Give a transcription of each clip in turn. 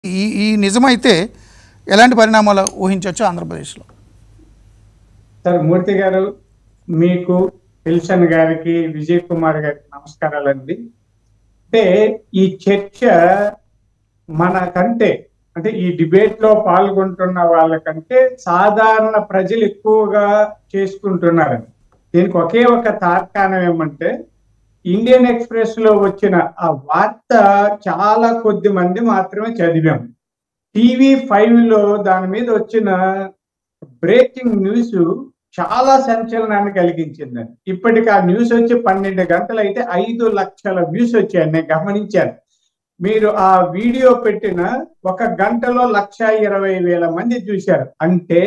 ఈ ఈ నిజమైతే ఎలాంటి పరిణామాలు ఊహించవచ్చు ఆంధ్రప్రదేశ్లో సార్ మూర్తి గారు మీకు విల్సన్ గారికి విజయ్ కుమార్ గారికి నమస్కారాలండి అంటే ఈ చర్చ మనకంటే అంటే ఈ డిబేట్ లో పాల్గొంటున్న వాళ్ళకంటే సాధారణ ప్రజలు ఎక్కువగా చేసుకుంటున్నారండి దీనికి ఒకే ఒక తార్కాణం ఏమంటే ఇండియన్ ఎక్స్ప్రెస్ లో వచ్చిన ఆ వార్త చాలా కొద్ది మంది మాత్రమే చదివాం టీవీ ఫైవ్ లో దాని మీద వచ్చిన బ్రేకింగ్ న్యూస్ చాలా సంచలనాన్ని కలిగించిందండి ఇప్పటికి ఆ న్యూస్ వచ్చి పన్నెండు గంటలు అయితే ఐదు లక్షల వ్యూస్ వచ్చాయని నేను గమనించాను మీరు ఆ వీడియో పెట్టిన ఒక గంటలో లక్ష ఇరవై వేల మంది చూశారు అంటే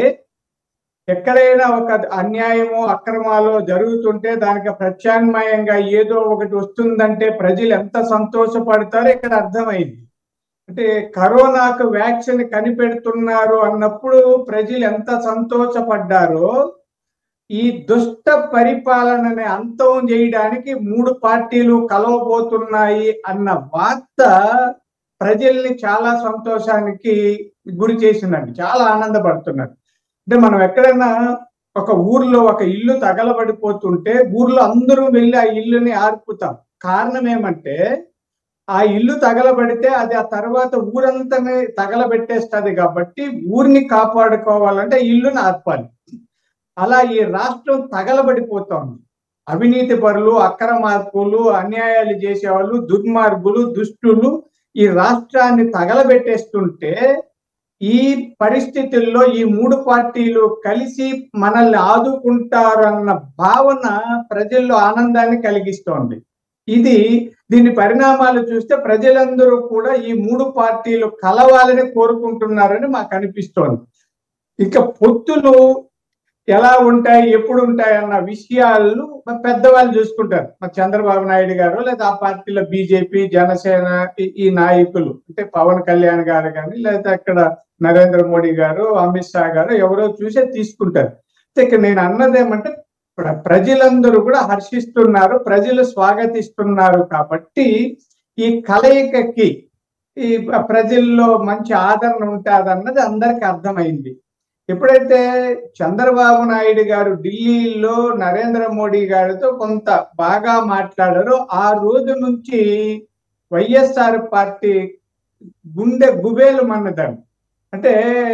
ఎక్కడైనా ఒక అన్యాయమో అక్రమాలో జరుగుతుంటే దానికి ప్రత్యామ్నాయంగా ఏదో ఒకటి వస్తుందంటే ప్రజలు ఎంత సంతోషపడతారో ఇక్కడ అర్థమైంది అంటే కరోనాకు వ్యాక్సిన్ కనిపెడుతున్నారు అన్నప్పుడు ప్రజలు ఎంత సంతోషపడ్డారో ఈ దుష్ట పరిపాలనని అంతం చేయడానికి మూడు పార్టీలు కలవబోతున్నాయి అన్న వార్త ప్రజల్ని చాలా సంతోషానికి గురి చేసిందండి చాలా ఆనందపడుతున్నారు అంటే మనం ఎక్కడైనా ఒక ఊర్లో ఒక ఇల్లు తగలబడిపోతుంటే ఊర్లో అందరూ వెళ్ళి ఆ ఇల్లుని ఆర్పుతాం కారణం ఏమంటే ఆ ఇల్లు తగలబడితే అది ఆ తర్వాత ఊరంతా తగలబెట్టేస్తుంది కాబట్టి ఊరిని కాపాడుకోవాలంటే ఇల్లుని ఆర్పాలి అలా ఈ రాష్ట్రం తగలబడిపోతోంది అవినీతి పరులు అక్రమార్కులు అన్యాయాలు చేసేవాళ్ళు దుర్మార్గులు దుష్టులు ఈ రాష్ట్రాన్ని తగలబెట్టేస్తుంటే ఈ పరిస్థితుల్లో ఈ మూడు పార్టీలు కలిసి మనల్ని ఆదుకుంటారన్న భావన ప్రజల్లో ఆనందాన్ని కలిగిస్తోంది ఇది దీని పరిణామాలు చూస్తే ప్రజలందరూ కూడా ఈ మూడు పార్టీలు కలవాలని కోరుకుంటున్నారని మాకు అనిపిస్తోంది ఇక పొత్తులు ఎలా ఉంటాయి ఎప్పుడు ఉంటాయి అన్న విషయాలు పెద్దవాళ్ళు చూసుకుంటారు మా చంద్రబాబు నాయుడు గారు లేదా ఆ పార్టీలో బీజేపీ జనసేన ఈ నాయకులు అంటే పవన్ కళ్యాణ్ గారు కానీ లేదా అక్కడ నరేంద్ర మోడీ గారు అమిత్ షా గారు ఎవరో చూసే తీసుకుంటారు ఇక నేను అన్నది ఏమంటే ప్రజలందరూ కూడా హర్షిస్తున్నారు ప్రజలు స్వాగతిస్తున్నారు కాబట్టి ఈ కలయికకి ఈ ప్రజల్లో మంచి ఆదరణ ఉంటుందన్నది అందరికి అర్థమైంది ఎప్పుడైతే చంద్రబాబు నాయుడు గారు ఢిల్లీలో నరేంద్ర మోడీ గారితో కొంత బాగా మాట్లాడారో ఆ రోజు నుంచి వైఎస్ఆర్ పార్టీ గుండె గుబేలు మన్నదండి అంటే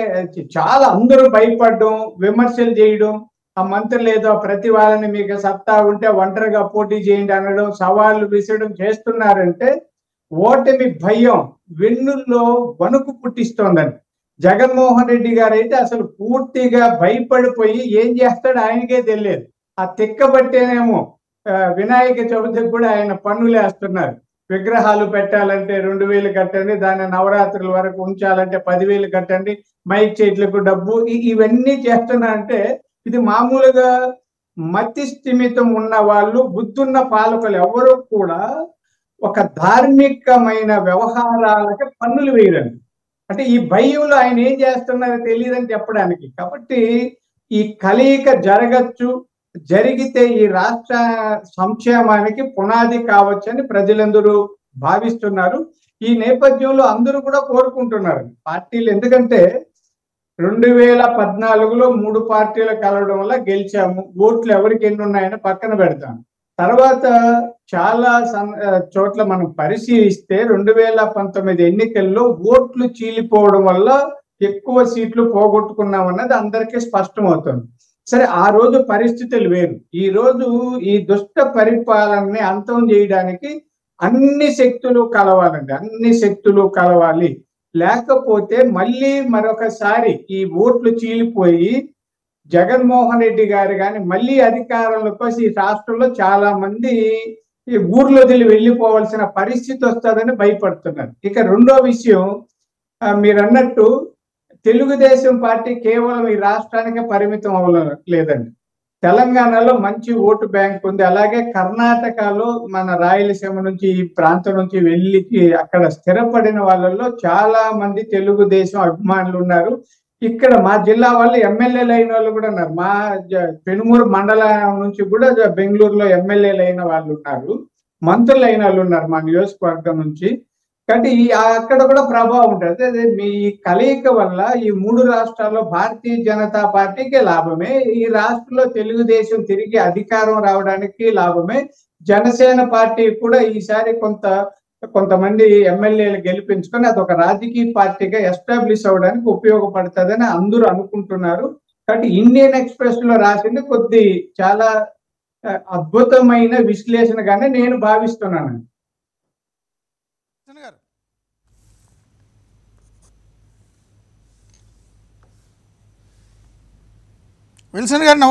చాలా అందరూ భయపడడం విమర్శలు చేయడం ఆ మంత్రులు ఏదో ప్రతి వాళ్ళని మీకు సత్తా ఉంటే ఒంటరిగా పోటీ చేయండి అనడం సవాళ్లు విసరడం చేస్తున్నారంటే ఓటమి భయం వెన్నుల్లో వణుకు పుట్టిస్తోందండి జగన్మోహన్ రెడ్డి గారు అయితే అసలు పూర్తిగా భయపడిపోయి ఏం చేస్తాడో ఆయనకే తెలియదు ఆ తిక్కబట్టేనేమో వినాయక చవితికి కూడా ఆయన పన్నులు వేస్తున్నారు విగ్రహాలు పెట్టాలంటే రెండు వేలు కట్టండి దాన్ని నవరాత్రుల వరకు ఉంచాలంటే పదివేలు కట్టండి మైక్ చెట్లకు డబ్బు ఇవన్నీ చేస్తున్నారంటే ఇది మామూలుగా మతి స్థిమితం ఉన్న వాళ్ళు బుద్ధున్న పాలకులు ఎవరు కూడా ఒక ధార్మికమైన వ్యవహారాలకి పన్నులు వేయరండి అంటే ఈ భయంలో ఆయన ఏం చేస్తున్నారో తెలియదని చెప్పడానికి కాబట్టి ఈ కలయిక జరగచ్చు జరిగితే ఈ రాష్ట్ర సంక్షేమానికి పునాది కావచ్చని ప్రజలందరూ భావిస్తున్నారు ఈ నేపథ్యంలో అందరూ కూడా కోరుకుంటున్నారు పార్టీలు ఎందుకంటే రెండు వేల పద్నాలుగులో మూడు పార్టీలు కలవడం వల్ల గెలిచాము ఓట్లు ఎవరికి ఎన్ని ఉన్నాయని పక్కన పెడతాం తర్వాత చాలా చోట్ల మనం పరిశీలిస్తే రెండు వేల పంతొమ్మిది ఎన్నికల్లో ఓట్లు చీలిపోవడం వల్ల ఎక్కువ సీట్లు పోగొట్టుకున్నాం అన్నది అందరికీ స్పష్టమవుతుంది సరే ఆ రోజు పరిస్థితులు వేరు ఈ రోజు ఈ దుష్ట పరిపాలనని అంతం చేయడానికి అన్ని శక్తులు కలవాలండి అన్ని శక్తులు కలవాలి లేకపోతే మళ్ళీ మరొకసారి ఈ ఓట్లు చీలిపోయి జగన్మోహన్ రెడ్డి గారు కానీ మళ్ళీ అధికారంలోకి వచ్చి ఈ రాష్ట్రంలో చాలా మంది ఈ ఊర్లో వదిలి వెళ్ళిపోవాల్సిన పరిస్థితి వస్తుందని భయపడుతున్నారు ఇక రెండో విషయం మీరు అన్నట్టు తెలుగుదేశం పార్టీ కేవలం ఈ రాష్ట్రానికే పరిమితం అవ్వలేదండి తెలంగాణలో మంచి ఓటు బ్యాంక్ ఉంది అలాగే కర్ణాటకలో మన రాయలసీమ నుంచి ఈ ప్రాంతం నుంచి వెళ్ళి అక్కడ స్థిరపడిన వాళ్ళల్లో చాలా మంది తెలుగుదేశం అభిమానులు ఉన్నారు ఇక్కడ మా జిల్లా వాళ్ళు ఎమ్మెల్యేలు అయిన వాళ్ళు కూడా ఉన్నారు మా పెనుమూరు మండలం నుంచి కూడా బెంగళూరులో ఎమ్మెల్యేలు అయిన వాళ్ళు ఉన్నారు మంత్రులు అయిన వాళ్ళు ఉన్నారు మా నియోజకవర్గం నుంచి కాబట్టి ఈ అక్కడ కూడా ప్రభావం ఉంటుంది అదే మీ కలయిక వల్ల ఈ మూడు రాష్ట్రాల్లో భారతీయ జనతా పార్టీకి లాభమే ఈ రాష్ట్రంలో తెలుగుదేశం తిరిగి అధికారం రావడానికి లాభమే జనసేన పార్టీ కూడా ఈసారి కొంత కొంతమంది ఎమ్మెల్యేలు గెలిపించుకొని అది ఒక రాజకీయ పార్టీగా ఎస్టాబ్లిష్ అవ్వడానికి ఉపయోగపడుతుందని అందరూ అనుకుంటున్నారు కాబట్టి ఇండియన్ ఎక్స్ప్రెస్ లో రాసింది కొద్ది చాలా ఆ, అద్భుతమైన విశ్లేషణగానే నేను భావిస్తున్నాను విల్సన్ గారు విల్సన్ గారు నమస్తే.